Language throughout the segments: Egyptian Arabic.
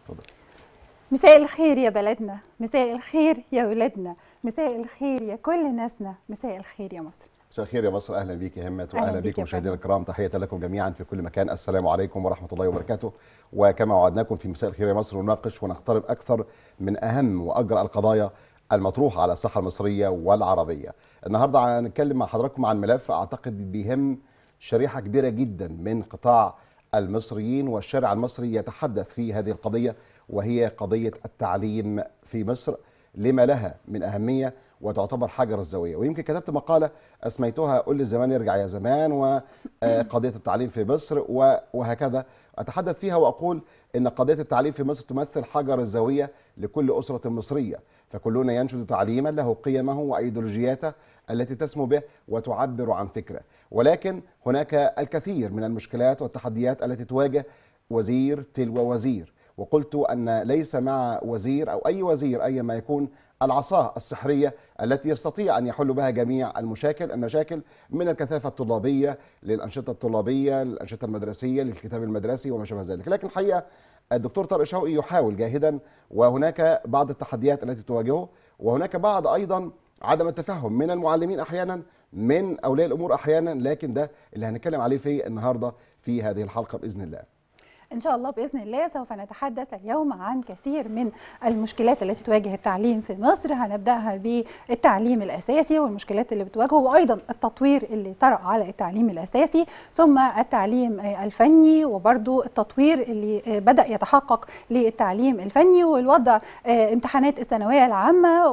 اتفضل مساء الخير يا بلدنا مساء الخير يا ولادنا مساء الخير يا كل ناسنا مساء الخير يا مصر مساء الخير يا مصر اهلا بيك يا همت أهلاً واهلا بيك بكم يا مشاهدينا فندم. الكرام تحيه لكم جميعا في كل مكان السلام عليكم ورحمه الله وبركاته وكما وعدناكم في مساء الخير يا مصر نناقش ونقترب اكثر من اهم واجرى القضايا المطروحه على الساحه المصريه والعربيه النهارده هنتكلم مع حضراتكم عن ملف اعتقد بيهم شريحه كبيره جدا من قطاع المصريين والشارع المصري يتحدث في هذه القضيه وهي قضيه التعليم في مصر لما لها من اهميه وتعتبر حجر الزاويه ويمكن كتبت مقاله اسميتها قل الزمان يرجع يا زمان وقضيه التعليم في مصر و- وهكذا اتحدث فيها واقول ان قضيه التعليم في مصر تمثل حجر الزاويه لكل اسره مصريه فكلنا ينشد تعليما له قيمه وايديولوجياته التي تسمو به وتعبر عن فكره ولكن هناك الكثير من المشكلات والتحديات التي تواجه وزير تلو وزير وقلت ان ليس مع وزير او اي وزير ايا ما يكون العصا السحريه التي يستطيع ان يحل بها جميع المشاكل المشاكل من الكثافه الطلابيه للانشطه الطلابيه للانشطه المدرسيه للكتاب المدرسي وما شابه ذلك لكن الحقيقه الدكتور طارق شوقي يحاول جاهدا وهناك بعض التحديات التي تواجهه وهناك بعض ايضا عدم التفهم من المعلمين احيانا من اولياء الامور احيانا لكن ده اللي هنتكلم عليه في النهارده في هذه الحلقه باذن الله إن شاء الله بإذن الله سوف نتحدث اليوم عن كثير من المشكلات التي تواجه التعليم في مصر هنبدأها بالتعليم الأساسي والمشكلات اللي بتواجهه وأيضا التطوير اللي طرأ على التعليم الأساسي ثم التعليم آه، الفني وبرضو التطوير اللي آه، بدأ يتحقق للتعليم الفني والوضع آه، امتحانات الثانوية العامة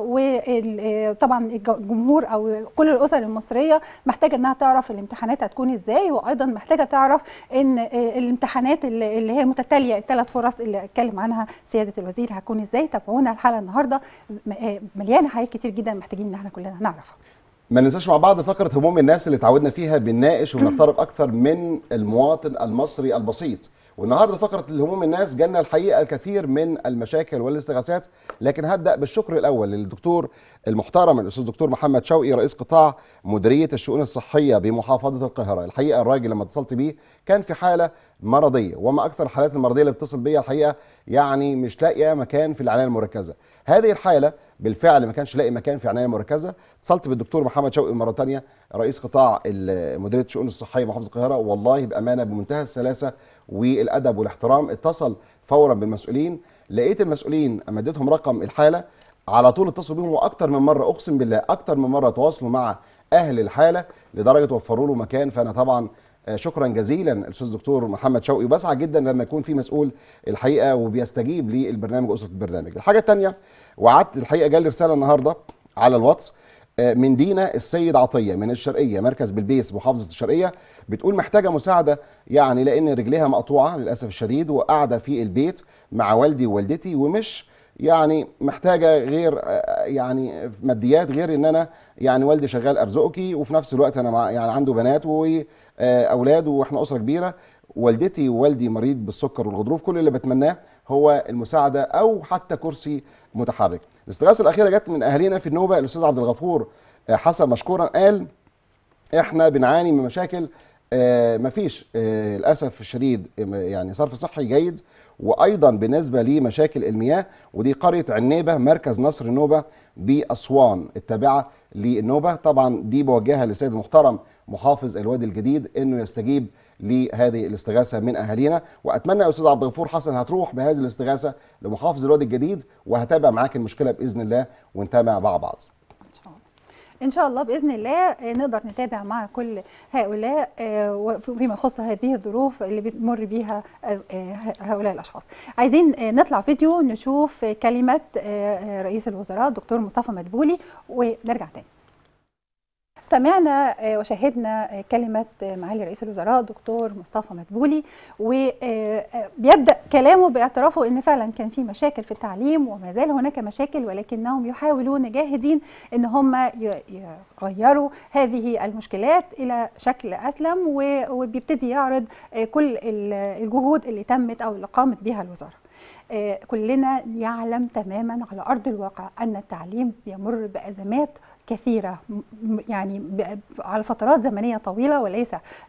وطبعا الجمهور أو كل الأسر المصرية محتاجة إنها تعرف الامتحانات هتكون إزاي وأيضا محتاجة تعرف ان آه، الامتحانات اللي اللي هي المتتاليه الثلاث فرص اللي اتكلم عنها سياده الوزير هتكون ازاي تابعونا الحلقه النهارده م- آه، مليانه حاجات كتير جدا محتاجين ان احنا كلنا نعرفها ما ننساش مع بعض فقره هموم الناس اللي تعودنا فيها بنناقش وبنقترب اكثر من المواطن المصري البسيط والنهارده فقره الهموم الناس جالنا الحقيقه الكثير من المشاكل والاستغاثات لكن هبدا بالشكر الاول للدكتور المحترم الاستاذ دكتور محمد شوقي رئيس قطاع مديريه الشؤون الصحيه بمحافظه القاهره الحقيقه الراجل لما اتصلت بيه كان في حاله مرضيه وما اكثر الحالات المرضيه اللي بتصل بيا الحقيقه يعني مش لاقيه مكان في العنايه المركزه هذه الحاله بالفعل ما كانش لاقي مكان في العنايه المركزه اتصلت بالدكتور محمد شوقي مره ثانيه رئيس قطاع ال- مديريه الشؤون الصحيه محافظه القاهره والله بامانه بمنتهى السلاسه والادب والاحترام اتصل فورا بالمسؤولين لقيت المسؤولين اما اديتهم رقم الحاله على طول اتصلوا بيهم واكتر من مره اقسم بالله اكتر من مره تواصلوا مع اهل الحاله لدرجه وفروا له مكان فانا طبعا آه، شكرا جزيلا الاستاذ دكتور محمد شوقي وبسعد جدا لما يكون في مسؤول الحقيقه وبيستجيب للبرنامج اسره البرنامج الحاجه الثانيه وعدت الحقيقه جالي رساله النهارده على الواتس آه، من دينا السيد عطيه من الشرقيه مركز بلبيس محافظه الشرقيه بتقول محتاجه مساعده يعني لان رجليها مقطوعه للاسف الشديد وقاعده في البيت مع والدي ووالدتي ومش يعني محتاجه غير آه، يعني ماديات غير ان انا يعني والدي شغال ارزقكي وفي نفس الوقت انا مع يعني عنده بنات واولاد واحنا اسره كبيره والدتي ووالدي مريض بالسكر والغضروف كل اللي بتمناه هو المساعده او حتى كرسي متحرك الاستغاثه الاخيره جت من اهالينا في النوبه الاستاذ عبد الغفور آه، حسن مشكورا قال احنا بنعاني من مشاكل آه، مفيش آه، للاسف الشديد آه، يعني صرف صحي جيد وايضا بالنسبه لمشاكل المياه ودي قريه عنيبه مركز نصر النوبه باسوان التابعه للنوبه طبعا دي بوجهها للسيد المحترم محافظ الوادي الجديد انه يستجيب لهذه الاستغاثه من اهالينا واتمنى يا استاذ عبد الغفور حسن هتروح بهذه الاستغاثه لمحافظ الوادي الجديد وهتابع معاك المشكله باذن الله ونتابع مع بعض ان شاء الله ان شاء الله باذن الله آه، نقدر نتابع مع كل هؤلاء آه، وفيما يخص هذه الظروف اللي بتمر بيها آه، آه، هؤلاء الاشخاص عايزين آه، نطلع فيديو نشوف كلمه آه، آه، رئيس الوزراء دكتور مصطفى مدبولي ونرجع تاني سمعنا آه، وشاهدنا آه، كلمة آه، معالي رئيس الوزراء دكتور مصطفى مدبولي وبيبدأ كلامه باعترافه أن فعلا كان في مشاكل في التعليم وما زال هناك مشاكل ولكنهم يحاولون جاهدين أن هم ي- يغيروا هذه المشكلات إلى شكل أسلم و- وبيبتدي يعرض آه، كل ال- الجهود اللي تمت أو اللي قامت بها الوزارة آه، كلنا يعلم تماما على ارض الواقع ان التعليم بيمر بازمات كثيره يعني على فترات زمنيه طويله وليس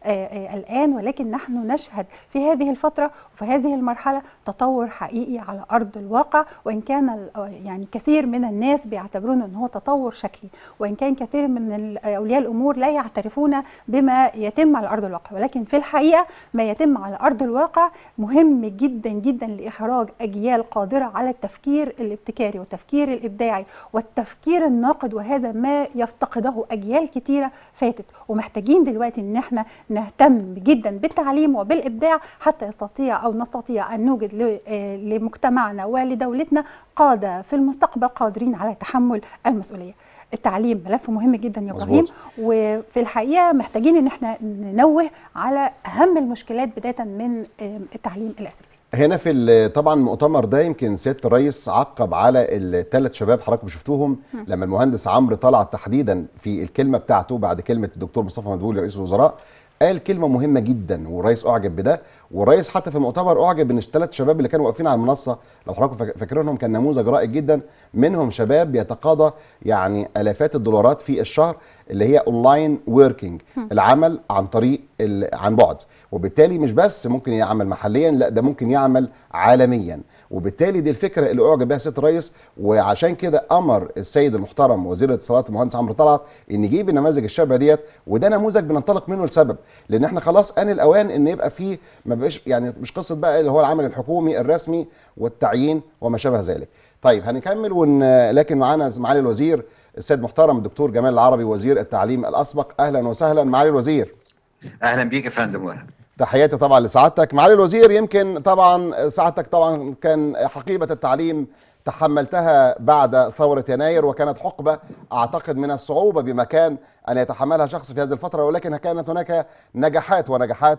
الان ولكن نحن نشهد في هذه الفتره وفي هذه المرحله تطور حقيقي على ارض الواقع وان كان يعني كثير من الناس بيعتبرونه ان هو تطور شكلي وان كان كثير من اولياء الامور لا يعترفون بما يتم على ارض الواقع ولكن في الحقيقه ما يتم على ارض الواقع مهم جدا جدا لاخراج اجيال قادره على التفكير الابتكاري والتفكير الابداعي والتفكير الناقد وهذا ما يفتقده اجيال كتيره فاتت ومحتاجين دلوقتي ان احنا نهتم جدا بالتعليم وبالابداع حتى يستطيع او نستطيع ان نوجد لمجتمعنا ولدولتنا قاده في المستقبل قادرين على تحمل المسؤوليه التعليم ملف مهم جدا يا ابراهيم وفي الحقيقه محتاجين ان احنا ننوه على اهم المشكلات بدايه من التعليم الاساسي هنا في طبعا المؤتمر ده يمكن سياده الرئيس عقب على الثلاث شباب حضراتكم شفتوهم لما المهندس عمرو طلعت تحديدا في الكلمه بتاعته بعد كلمه الدكتور مصطفى مدبولي رئيس الوزراء قال كلمه مهمه جدا والرئيس اعجب بده والرئيس حتى في المؤتمر اعجب ان الثلاث شباب اللي كانوا واقفين على المنصه لو حضراتكم فاكرينهم كان نموذج رائع جدا منهم شباب بيتقاضى يعني الافات الدولارات في الشهر اللي هي اونلاين وركينج العمل عن طريق عن بعد وبالتالي مش بس ممكن يعمل محليا لا ده ممكن يعمل عالميا وبالتالي دي الفكره اللي اعجب بها سياده الرئيس وعشان كده امر السيد المحترم وزير الاتصالات المهندس عمرو طلعت ان يجيب النماذج الشابه ديت وده نموذج بننطلق منه لسبب لان احنا خلاص ان الاوان ان يبقى فيه ما بقاش يعني مش قصه بقى اللي هو العمل الحكومي الرسمي والتعيين وما شابه ذلك. طيب هنكمل ون... لكن معانا معالي الوزير السيد محترم الدكتور جمال العربي وزير التعليم الاسبق اهلا وسهلا معالي الوزير. اهلا بيك يا فندم تحياتي طبعا لسعادتك معالي الوزير يمكن طبعا سعادتك طبعا كان حقيبه التعليم تحملتها بعد ثورة يناير وكانت حقبة أعتقد من الصعوبة بمكان أن يتحملها شخص في هذه الفترة ولكن كانت هناك نجاحات ونجاحات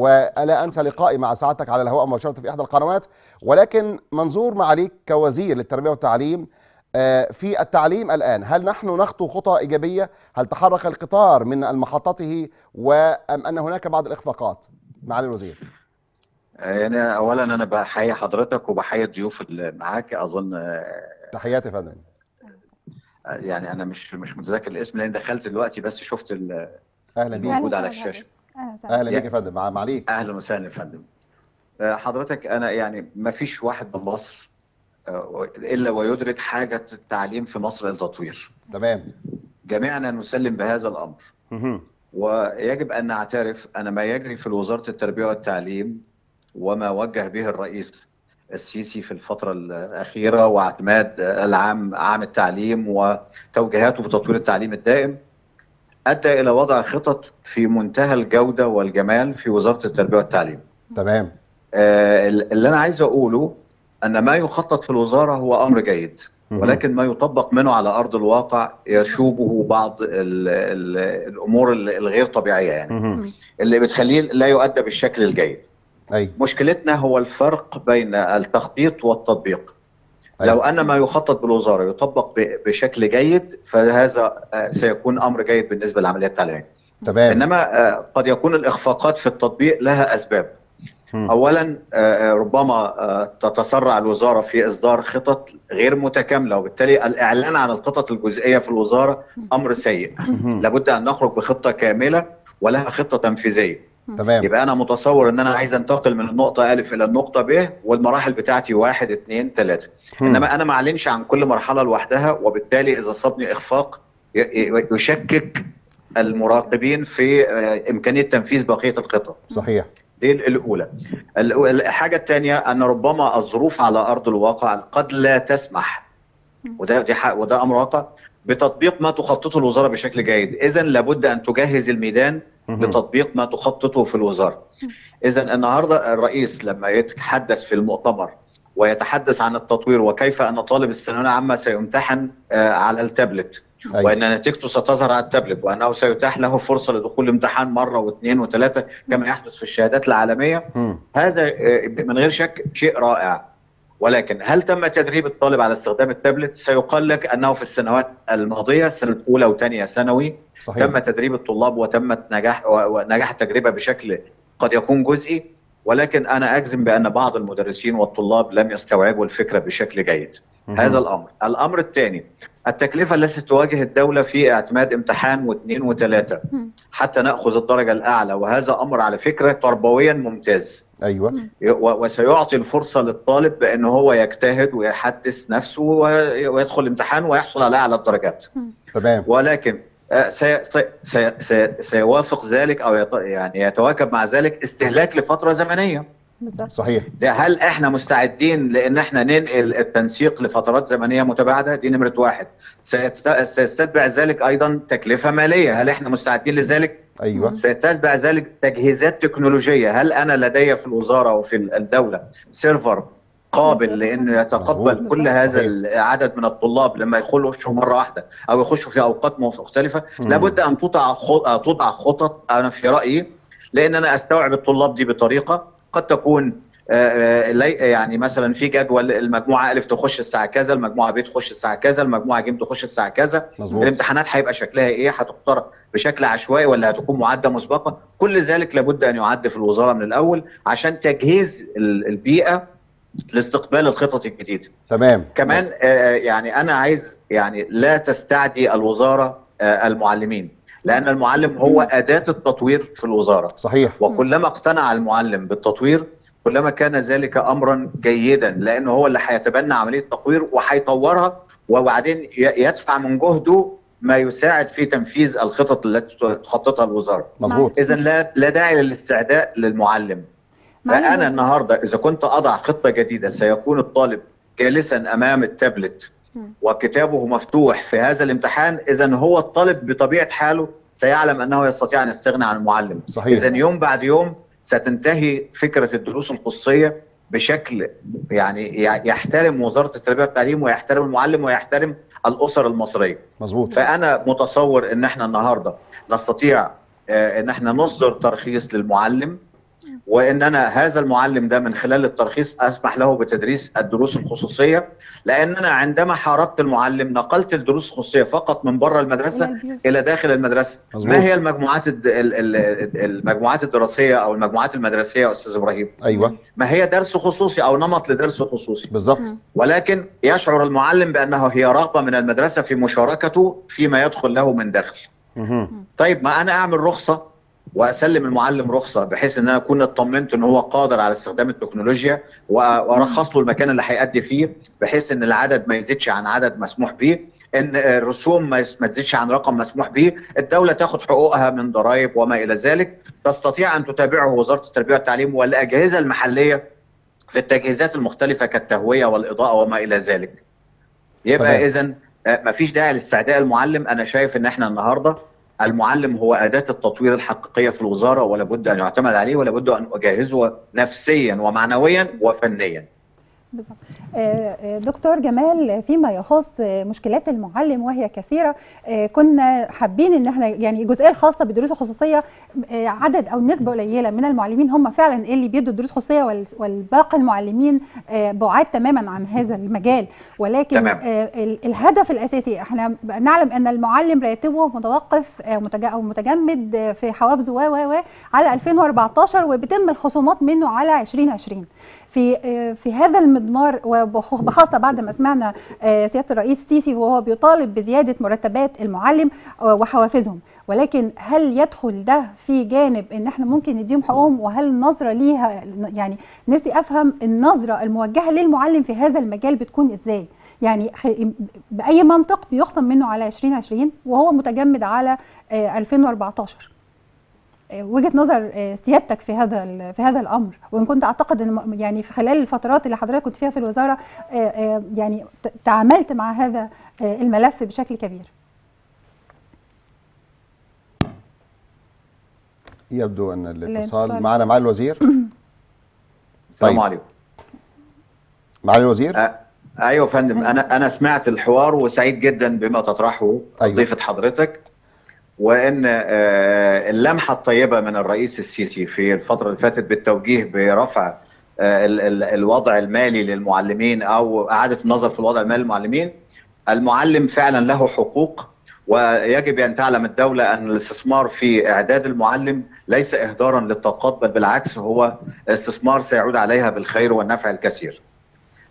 ولا أنسى لقائي مع سعادتك على الهواء مباشرة في إحدى القنوات ولكن منظور معاليك كوزير للتربية والتعليم في التعليم الآن هل نحن نخطو خطى إيجابية هل تحرك القطار من محطته وأم أن هناك بعض الإخفاقات معالي الوزير يعني اولا انا بحيي حضرتك وبحيي الضيوف اللي معاك اظن تحياتي يا فندم يعني انا مش مش متذكر الاسم لان دخلت دلوقتي بس شفت اهلا بيك موجود على الشاشه اهلا بيك يا فندم معاليك اهلا وسهلا يا فندم حضرتك انا يعني ما فيش واحد من مصر الا ويدرك حاجه التعليم في مصر للتطوير تمام جميعنا نسلم بهذا الامر ويجب ان نعترف ان ما يجري في وزاره التربيه والتعليم وما وجه به الرئيس السيسي في الفترة الأخيرة واعتماد العام عام التعليم وتوجيهاته بتطوير التعليم الدائم أدى إلى وضع خطط في منتهى الجودة والجمال في وزارة التربية والتعليم تمام آه اللي أنا عايز أقوله أن ما يخطط في الوزارة هو أمر جيد ولكن ما يطبق منه على أرض الواقع يشوبه بعض ال ال الأمور الغير طبيعية يعني اللي بتخليه لا يؤدى بالشكل الجيد أي. مشكلتنا هو الفرق بين التخطيط والتطبيق أي. لو ان ما يخطط بالوزاره يطبق بشكل جيد فهذا سيكون امر جيد بالنسبه للعمليه التعليميه تمام انما قد يكون الاخفاقات في التطبيق لها اسباب م. اولا ربما تتسرع الوزاره في اصدار خطط غير متكامله وبالتالي الاعلان عن الخطط الجزئيه في الوزاره امر سيء لابد ان نخرج بخطه كامله ولها خطه تنفيذيه تمام يبقى انا متصور ان انا عايز انتقل من النقطه الف الى النقطه ب والمراحل بتاعتي واحد اثنين ثلاثه انما انا ما اعلنش عن كل مرحله لوحدها وبالتالي اذا صابني اخفاق يشكك المراقبين في امكانيه تنفيذ بقيه الخطط صحيح دي الاولى الحاجه الثانيه ان ربما الظروف على ارض الواقع قد لا تسمح وده دي وده امر واقع بتطبيق ما تخططه الوزاره بشكل جيد اذا لابد ان تجهز الميدان لتطبيق ما تخططه في الوزاره. اذا النهارده الرئيس لما يتحدث في المؤتمر ويتحدث عن التطوير وكيف ان طالب الثانويه العامه سيمتحن على التابلت أيوة. وان نتيجته ستظهر على التابلت وانه سيتاح له فرصه لدخول الامتحان مره واثنين وثلاثه كما يحدث في الشهادات العالميه م. هذا من غير شك شيء رائع ولكن هل تم تدريب الطالب على استخدام التابلت؟ سيقال لك انه في السنوات الماضيه السنه الاولى وثانيه ثانوي صحيح. تم تدريب الطلاب وتمت نجاح ونجاح التجربه بشكل قد يكون جزئي ولكن انا اجزم بان بعض المدرسين والطلاب لم يستوعبوا الفكره بشكل جيد. مهم. هذا الامر الامر الثاني التكلفه التي تواجه الدوله في اعتماد امتحان واثنين وثلاثه مم. حتى ناخذ الدرجه الاعلى وهذا امر على فكره تربويا ممتاز ايوه و- وسيعطي الفرصه للطالب بان هو يجتهد ويحدث نفسه و- ويدخل الامتحان ويحصل على اعلى الدرجات تمام ولكن آه، سي سي سي سي سيوافق ذلك او يت- يعني يتواكب مع ذلك استهلاك لفتره زمنيه بالظبط صحيح ده هل احنا مستعدين لان احنا ننقل التنسيق لفترات زمنيه متباعده دي نمره واحد سيست- سيستتبع ذلك ايضا تكلفه ماليه هل احنا مستعدين لذلك ايوه سيتبع ذلك تجهيزات تكنولوجيه هل انا لدي في الوزاره وفي الدوله سيرفر قابل لانه يتقبل مظبوط. كل هذا صحيح. العدد من الطلاب لما يخشوا مره واحده او يخشوا في اوقات مختلفه مم. لابد ان تضع خ- توضع خطط انا في رايي لان انا استوعب الطلاب دي بطريقه قد تكون آه، آه، لي- يعني مثلا في جدول المجموعه الف تخش الساعه كذا المجموعه ب تخش الساعه كذا المجموعه ج تخش الساعه كذا مظبوط الامتحانات هيبقى شكلها ايه هتختار بشكل عشوائي ولا هتكون معده مسبقه كل ذلك لابد ان يعد في الوزاره من الاول عشان تجهيز ال- البيئه لاستقبال الخطط الجديده تمام كمان آه، يعني انا عايز يعني لا تستعدي الوزاره آه، المعلمين لان المعلم هو اداه التطوير في الوزاره صحيح وكلما اقتنع المعلم بالتطوير كلما كان ذلك امرا جيدا لانه هو اللي هيتبنى عمليه التطوير وهيطورها وبعدين ي- يدفع من جهده ما يساعد في تنفيذ الخطط التي تخططها الوزاره. مظبوط اذا لا لا داعي للاستعداء للمعلم. معلم فانا بس- النهارده اذا كنت اضع خطه جديده سيكون الطالب جالسا امام التابلت مم. وكتابه مفتوح في هذا الامتحان اذا هو الطالب بطبيعه حاله سيعلم انه يستطيع ان يستغني عن المعلم. صحيح اذا يوم بعد يوم ستنتهي فكره الدروس الخصوصيه بشكل يعني ي- يحترم وزاره التربيه والتعليم ويحترم المعلم ويحترم الاسر المصريه مظبوط فانا متصور ان احنا النهارده نستطيع آه، ان احنا نصدر ترخيص للمعلم وان انا هذا المعلم ده من خلال الترخيص اسمح له بتدريس الدروس الخصوصية لان انا عندما حاربت المعلم نقلت الدروس الخصوصيه فقط من بره المدرسه إلى البيوت. الى داخل المدرسه مظبوط. ما هي المجموعات الد... ال- ال- المجموعات الدراسيه او المجموعات المدرسيه يا استاذ ابراهيم ايوه ما هي درس خصوصي او نمط لدرس خصوصي بالظبط مم. ولكن يشعر المعلم بانه هي رغبه من المدرسه في مشاركته فيما يدخل له من دخل مهم. طيب ما انا اعمل رخصه واسلم المعلم رخصه بحيث ان انا اكون اطمنت ان هو قادر على استخدام التكنولوجيا و- وارخص له المكان اللي هيأدي فيه بحيث ان العدد ما يزيدش عن عدد مسموح به ان الرسوم ما يس- ما تزيدش عن رقم مسموح به الدوله تاخد حقوقها من ضرائب وما الى ذلك تستطيع ان تتابعه وزاره التربيه والتعليم والاجهزه المحليه في التجهيزات المختلفه كالتهويه والاضاءه وما الى ذلك تمام. يبقى اذا ما فيش داعي لاستعداء المعلم انا شايف ان احنا النهارده المعلم هو اداه التطوير الحقيقيه في الوزاره ولا بد ان يعتمد عليه ولا بد ان اجهزه نفسيا ومعنويا وفنيا بالظبط. آه، آه، دكتور جمال فيما يخص آه، مشكلات المعلم وهي كثيره آه، كنا حابين ان احنا يعني الجزئيه الخاصه بالدروس الخصوصيه آه، عدد او نسبه قليله من المعلمين هم فعلا اللي بيدوا الدروس الخصوصيه وال- والباقي المعلمين آه، بعاد تماما عن هذا المجال ولكن تمام. آه، ال- الهدف الاساسي احنا نعلم ان المعلم راتبه متوقف آه، متج- او متجمد آه، في حوافزه و و و على 2014 وبيتم الخصومات منه على 2020 في آه، في هذا المضمار وبخاصه بعد ما سمعنا آه، سياده الرئيس السيسي وهو بيطالب بزياده مرتبات المعلم آه، وحوافزهم ولكن هل يدخل ده في جانب ان احنا ممكن نديهم حقوقهم وهل النظره ليها يعني نفسي افهم النظره الموجهه للمعلم في هذا المجال بتكون ازاي يعني خ- باي منطق بيخصم منه على 2020 وهو متجمد على آه، 2014 آه، وجهه نظر آه، سيادتك في هذا ال- في هذا الامر وان كنت اعتقد ان م- يعني في خلال الفترات اللي حضرتك كنت فيها في الوزاره آه، آه، يعني ت- تعاملت مع هذا آه، الملف بشكل كبير يبدو ان الاتصال الاتصال. معنا مع الوزير السلام طيب. عليكم مع الوزير آه، ايوه يا فندم انا انا سمعت الحوار وسعيد جدا بما تطرحه أيوة. ضيفه حضرتك وان آه، اللمحه الطيبه من الرئيس السيسي في الفتره اللي فاتت بالتوجيه برفع آه، ال- ال- الوضع المالي للمعلمين او اعاده النظر في الوضع المالي للمعلمين المعلم فعلا له حقوق ويجب ان تعلم الدوله ان الاستثمار في اعداد المعلم ليس اهدارا للطاقات بل بالعكس هو استثمار سيعود عليها بالخير والنفع الكثير.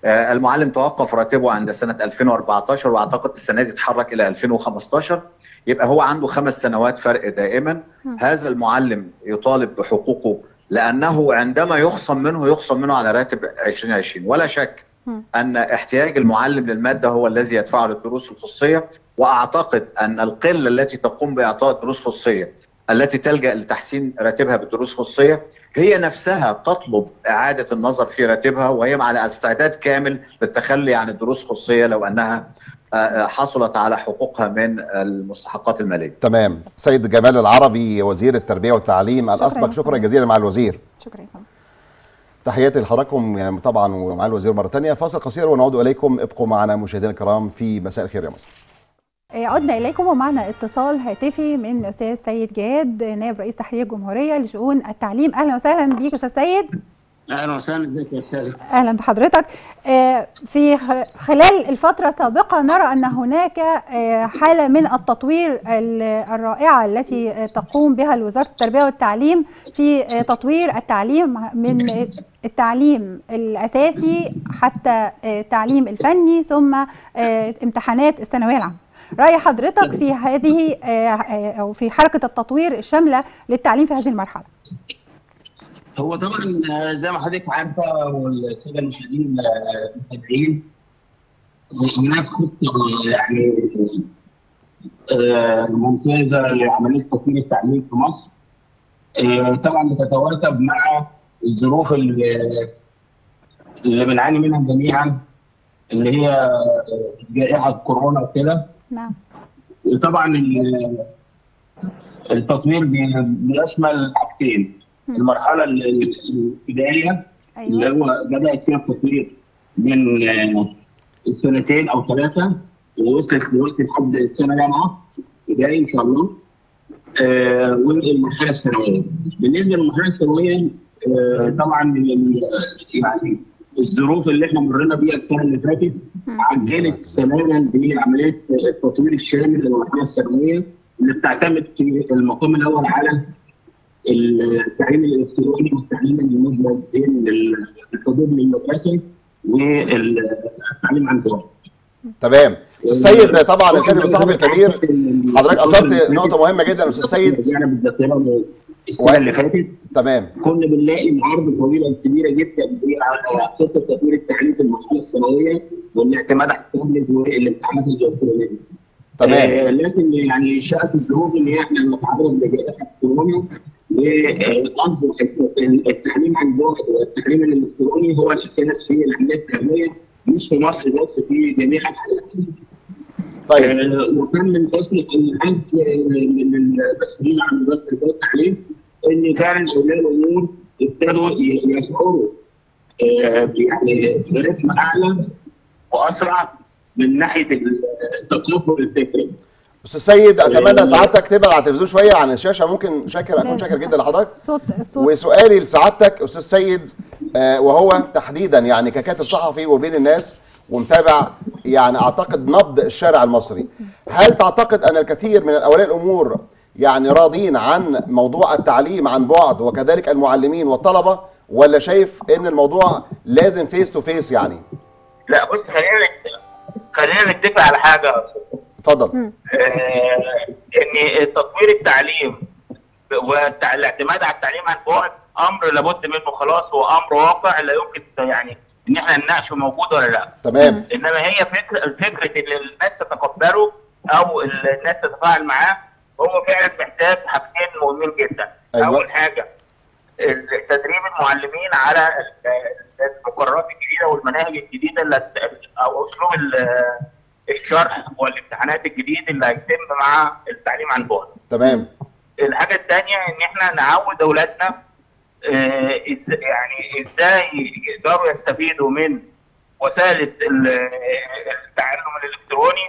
آه، المعلم توقف راتبه عند سنه 2014 واعتقد السنه دي اتحرك الى 2015 يبقى هو عنده خمس سنوات فرق دائما مم. هذا المعلم يطالب بحقوقه لانه عندما يخصم منه يخصم منه على راتب 2020 ولا شك مم. ان احتياج المعلم للماده هو الذي يدفعه للدروس الخصوصيه واعتقد ان القله التي تقوم باعطاء دروس خصوصيه التي تلجا لتحسين راتبها بالدروس الخصوصيه هي نفسها تطلب اعاده النظر في راتبها وهي على استعداد كامل للتخلي عن الدروس الخصوصيه لو انها آه، آه، حصلت على حقوقها من المستحقات الماليه. تمام سيد جمال العربي وزير التربيه والتعليم شكراً. الاسبق شكرا جزيلا مع الوزير شكرا يا فندم تحياتي لحضراتكم يعني طبعا ومع الوزير مره ثانيه فاصل قصير ونعود اليكم ابقوا معنا مشاهدينا الكرام في مساء الخير يا مصر آه، عدنا اليكم ومعنا اتصال هاتفي من الاستاذ سيد جاد نائب رئيس تحرير الجمهوريه لشؤون التعليم اهلا وسهلا بيك استاذ سيد اهلا وسهلا ازيك يا استاذ اهلا بحضرتك آه، في خ- خلال الفتره السابقه نرى ان هناك آه، حاله من التطوير ال- الرائعه التي آه، تقوم بها وزاره التربيه والتعليم في آه، تطوير التعليم من التعليم الاساسي حتى آه، التعليم الفني ثم آه، امتحانات الثانويه العامه راي حضرتك في هذه آه، آه، او في حركه التطوير الشامله للتعليم في هذه المرحله هو طبعا آه، زي ما حضرتك عارفه والساده المشاهدين آه، المتابعين هناك خطه يعني آه، ممتازه لعمليه تطوير التعليم في مصر آه، طبعا بتتواكب مع الظروف اللي اللي بنعاني منها جميعا اللي هي آه، جائحه كورونا وكده نعم وطبعا ال- التطوير بي- بيشمل حاجتين مم. المرحله ال- ال- الابتدائيه اللي ايوه هو بدات فيها التطوير من آه، سنتين او ثلاثه ووصلت دلوقتي لحد السنه جامعه ابتدائي ان شاء الله آه، والمرحله الثانويه بالنسبه للمرحله الثانويه آه، طبعا من ال- يعني الظروف اللي احنا مرينا بيها السنه اللي فاتت مم. عجلت تماما بعمليه التطوير الشامل للمرحله الثانويه اللي بتعتمد في المقام الاول على التعليم الالكتروني والتعليم المدمج بين الحضور للمدرسه والتعليم عن بعد. تمام استاذ سيد طبعا الكاتب الصحفي الكبير حضرتك اثرت نقطه مهمه جدا يا استاذ سيد يعني بالذاكره السنه اللي فاتت تمام كنا بنلاقي معارضه طويله كبيره جدا على خطه تطوير التعليم في المرحله الثانويه والاعتماد على التابلت والامتحانات الالكترونيه. تمام آه لكن يعني شاءت الظروف ان احنا نتعرض لجائحه كورونا واصبح التعليم عن بعد والتعليم الالكتروني هو الاساس في العمليه التعليميه مش في مصر بس في جميع الحالات. طيب آه، وكان من حسن الحظ من المسؤولين عن وزاره التربيه والتعليم ان فعلا اولياء الامور ابتدوا ي- يشعروا آه، يعني برتم اعلى واسرع من ناحيه التقبل الفكري. استاذ سيد اتمنى سعادتك تبعد على التلفزيون شويه عن الشاشه ممكن شاكر اكون لا، شاكر جدا لحضرتك صوت الصوت وسؤالي لسعادتك استاذ سيد آه، وهو تحديدا يعني ككاتب صحفي وبين الناس ومتابع يعني اعتقد نبض الشارع المصري هل تعتقد ان الكثير من اولياء الامور يعني راضين عن موضوع التعليم عن بعد وكذلك المعلمين والطلبه ولا شايف ان الموضوع لازم فيس تو فيس يعني لا بص خلينا خلينا نتفق على حاجه يا استاذ اتفضل مم. آه، ان تطوير التعليم والاعتماد على التعليم عن بعد امر لابد منه خلاص هو امر واقع لا يمكن يعني ان احنا نناقشه موجود ولا لا تمام انما هي فكره فكره ان الناس تتقبله او الناس تتفاعل معاه هو فعلا محتاج حاجتين مهمين جدا أيوة. اول حاجه تدريب المعلمين على المقررات الجديده والمناهج الجديده اللي هت- او اسلوب ال- الشرح والامتحانات الجديد اللي هيتم مع التعليم عن بعد. تمام الحاجه الثانيه ان احنا نعود اولادنا آه، إز- يعني ازاي يقدروا يستفيدوا من وسائل ال- التعلم الالكتروني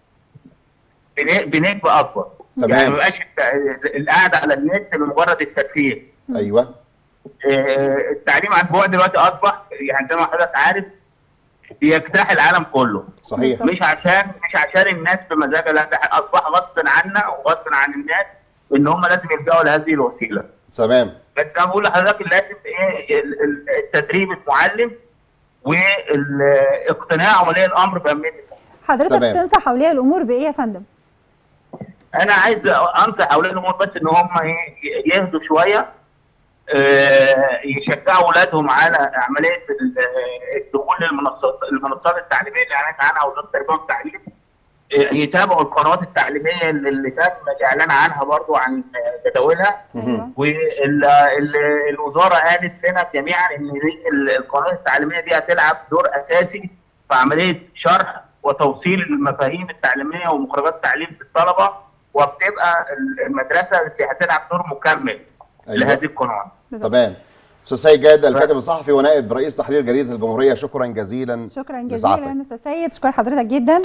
بن- بنسبه اكبر. تمام. يعني ما يبقاش الت- القعده على النت لمجرد الترفيه. ايوه آه، التعليم عن بعد دلوقتي اصبح يعني زي ما حضرتك عارف بيجتاح العالم كله. صحيح بالظبط. مش عشان مش عشان الناس بمزاجها لا ده اصبح غصب عنا وغصب عن الناس ان هم لازم يلجأوا لهذه الوسيله تمام بس انا بقول لحضرتك لازم ايه ال- ال- التدريب المعلم واقتناع ولي الامر باهميه حضرتك تمام. تنصح اولياء الامور بايه يا فندم؟ انا عايز انصح اولياء الامور بس ان هم ي- يهدوا شويه آه، يشجعوا اولادهم على عمليه ال- الدخول للمنصات المنصات التعليميه اللي اعلنت عنها وزاره التربيه والتعليم آه، يتابعوا القنوات التعليميه اللي اللي تم الاعلان عنها برضو عن آه، جداولها ايوه والوزاره قالت لنا جميعا ان دي ال- القنوات التعليميه دي هتلعب دور اساسي في عمليه شرح وتوصيل المفاهيم التعليميه ومخرجات التعليم للطلبه وبتبقى المدرسه التي هتلعب دور مكمل لهذه القنوات. تمام استاذ سيد جاد الكاتب الصحفي ونائب رئيس تحرير جريده الجمهوريه شكرا جزيلا شكرا لسعادتك. جزيلا استاذ سيد شكرا حضرتك جدا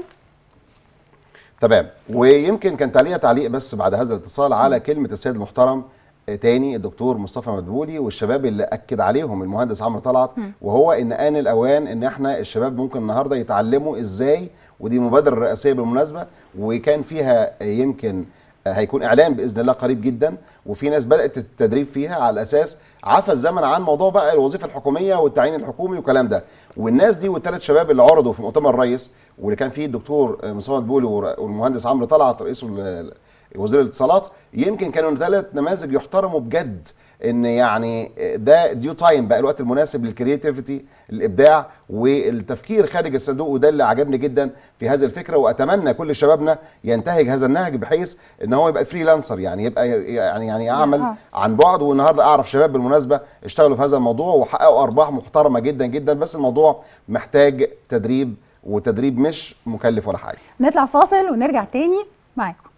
تمام ويمكن كان تعليق تعليق بس بعد هذا الاتصال على كلمه السيد المحترم آه، تاني الدكتور مصطفى مدبولي والشباب اللي اكد عليهم المهندس عمرو طلعت وهو ان ان الاوان ان احنا الشباب ممكن النهارده يتعلموا ازاي ودي مبادره رئاسيه بالمناسبه وكان فيها آه، يمكن آه، هيكون اعلان باذن الله قريب جدا وفي ناس بدات التدريب فيها على اساس عفى الزمن عن موضوع بقى الوظيفه الحكوميه والتعيين الحكومي والكلام ده والناس دي والثلاث شباب اللي عرضوا في مؤتمر الرئيس واللي كان فيه الدكتور آه، مصطفى مدبولي ور- والمهندس عمرو طلعت رئيس ال- وزير الاتصالات يمكن كانوا ثلاث نماذج يحترموا بجد ان يعني ده ديو تايم بقى الوقت المناسب للكرياتيفيتي الابداع والتفكير خارج الصندوق وده اللي عجبني جدا في هذه الفكره واتمنى كل شبابنا ينتهج هذا النهج بحيث ان هو يبقى فريلانسر يعني يبقى يعني يعني يعمل آه. عن بعد والنهارده اعرف شباب بالمناسبه اشتغلوا في هذا الموضوع وحققوا ارباح محترمه جدا جدا بس الموضوع محتاج تدريب وتدريب مش مكلف ولا حاجه نطلع فاصل ونرجع تاني معاكم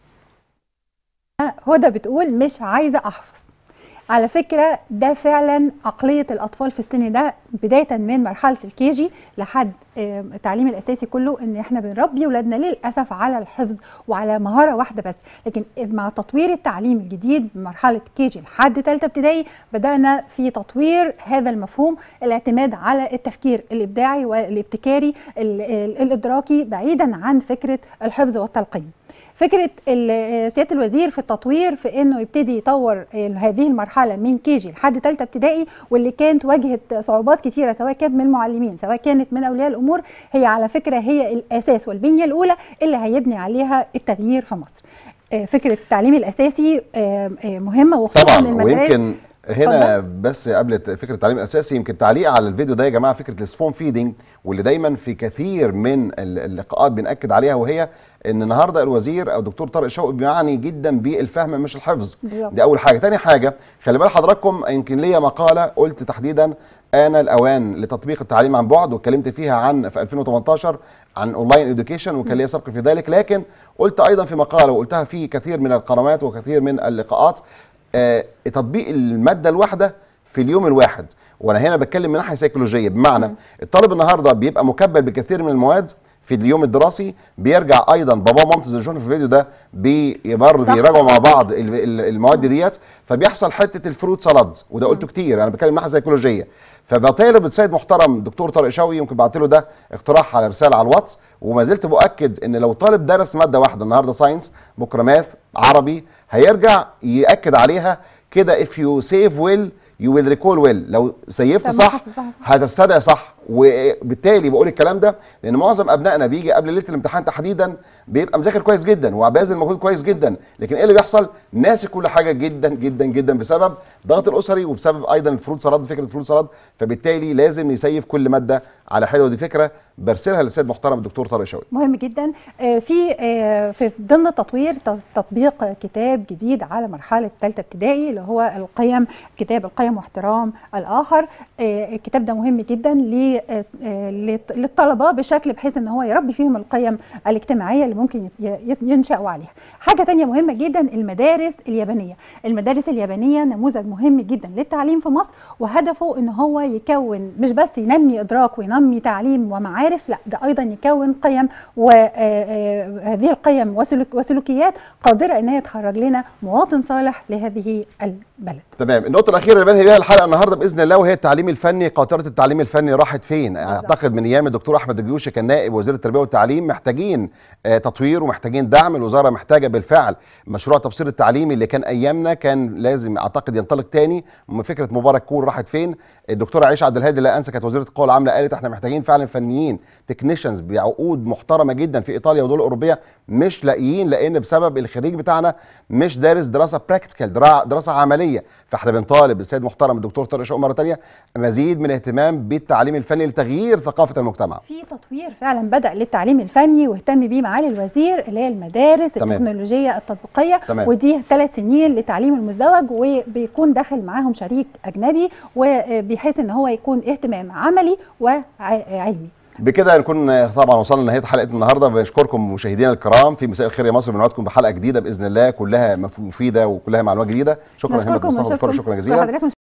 هدى بتقول مش عايزه احفظ على فكره ده فعلا عقليه الاطفال في السن ده بدايه من مرحله الكيجي لحد آه، التعليم الاساسي كله ان احنا بنربي ولادنا للاسف على الحفظ وعلى مهاره واحده بس لكن مع تطوير التعليم الجديد من مرحله كيجي لحد ثالثه ابتدائي بدانا في تطوير هذا المفهوم الاعتماد على التفكير الابداعي والابتكاري ال- ال- الادراكي بعيدا عن فكره الحفظ والتلقين فكره ال- سياده الوزير في التطوير في انه يبتدي يطور ال- هذه المرحله من كيجي لحد ثالثه ابتدائي واللي كانت واجهت صعوبات كثيره سواء كانت من المعلمين سواء كانت من اولياء الامور هي على فكره هي الاساس والبنيه الاولى اللي هيبني عليها التغيير في مصر. آه، فكره التعليم الاساسي آه، آه، مهمه وخصوصا طبعا المدارس ويمكن هنا بس قبل ت- فكره التعليم الاساسي يمكن تعليق على الفيديو ده يا جماعه فكره السبون فيدنج واللي دايما في كثير من ال- اللقاءات بناكد عليها وهي ان النهارده الوزير او الدكتور طارق شوقي بيعني جدا بالفهم مش الحفظ بالظبط. دي اول حاجه تاني حاجه خلي بال حضراتكم يمكن ليا مقاله قلت تحديدا آن الأوان لتطبيق التعليم عن بعد واتكلمت فيها عن في 2018 عن اونلاين اديوكيشن وكان ليا سبق في ذلك لكن قلت ايضا في مقاله وقلتها في كثير من القنوات وكثير من اللقاءات آه، تطبيق الماده الواحده في اليوم الواحد وانا هنا بتكلم من ناحيه سيكولوجيه بمعنى مم. الطالب النهارده بيبقى مكبل بكثير من المواد في اليوم الدراسي بيرجع ايضا بابا ومامته زي ما شفنا في الفيديو ده بي برضه صح. بيراجعوا مع بعض ال- ال- المواد ديت فبيحصل حته الفروت سالاد وده قلته كتير انا بتكلم من ناحيه سيكولوجيه فبطالب السيد محترم دكتور طارق شوقي يمكن بعت له ده اقتراح على رساله على الواتس وما زلت باكد ان لو طالب درس ماده واحده النهارده ساينس بكره ماث عربي هيرجع ياكد عليها كده if you save well you will recall well لو سيفت طب ما صح حافظ صح. هتستدعي صح وبالتالي بقول الكلام ده لان معظم ابنائنا بيجي قبل ليله الامتحان تحديدا بيبقى مذاكر كويس جدا وباذل مجهود كويس جدا لكن ايه اللي بيحصل ناسي كل حاجه جدا جدا جدا بسبب ضغط الاسري وبسبب ايضا الفروض سراد فكره الفروض سراد فبالتالي لازم يسيف كل ماده على حده ودي فكره برسلها للسيد محترم الدكتور طارق شوقي مهم جدا آه، في آه، في ضمن التطوير ت- تطبيق كتاب جديد على مرحله ثالثه ابتدائي اللي هو القيم كتاب القيم واحترام الاخر آه، الكتاب ده مهم جدا ل- آه، آه، للط- للطلبه بشكل بحيث ان هو يربي فيهم القيم الاجتماعيه اللي ممكن يت- يت- ينشأوا عليها حاجه تانية مهمه جدا المدارس اليابانيه المدارس اليابانيه نموذج مهم جدا للتعليم في مصر وهدفه ان هو يكون مش بس ينمي ادراك وينمي تعليم ومعارف المعارف لا ده ايضا يكون قيم وهذه القيم وسلوك وسلوكيات قادره ان هي تخرج لنا مواطن صالح لهذه البلد تمام النقطة الأخيرة اللي بنهي بيها الحلقة النهاردة بإذن الله وهي التعليم الفني قاطرة التعليم الفني راحت فين؟ بالظبط. أعتقد من أيام الدكتور أحمد الجيوشي كان نائب وزير التربية والتعليم محتاجين آه، تطوير ومحتاجين دعم الوزارة محتاجة بالفعل مشروع تبصير التعليمي اللي كان أيامنا كان لازم أعتقد ينطلق تاني من فكرة مبارك كور راحت فين؟ الدكتورة عائشة عبد الهادي لا أنسى كانت وزيرة القوى العاملة قالت احنا محتاجين فعلا فنيين تكنيشنز بعقود محترمة جدا في إيطاليا ودول أوروبية مش لاقيين لأن بسبب الخريج بتاعنا مش دارس دراسة براكتيكال دراسة عملية فاحنا بنطالب السيد محترم الدكتور طارق شوقي مره ثانيه مزيد من الاهتمام بالتعليم الفني لتغيير ثقافه المجتمع في تطوير فعلا بدا للتعليم الفني واهتم بيه معالي الوزير اللي هي المدارس تمام. التكنولوجيه التطبيقيه تمام. ودي ثلاث سنين للتعليم المزدوج وبيكون داخل معاهم شريك اجنبي وبحيث ان هو يكون اهتمام عملي وعلمي بكده نكون طبعا وصلنا لنهايه حلقه النهارده بنشكركم مشاهدينا الكرام في مساء الخير يا مصر بنوعدكم بحلقه جديده باذن الله كلها مفيده وكلها معلومات جديده شكرا هنا نشكركم مصطفى بشكرك ونشكركم شكرا جزيلا حضرتك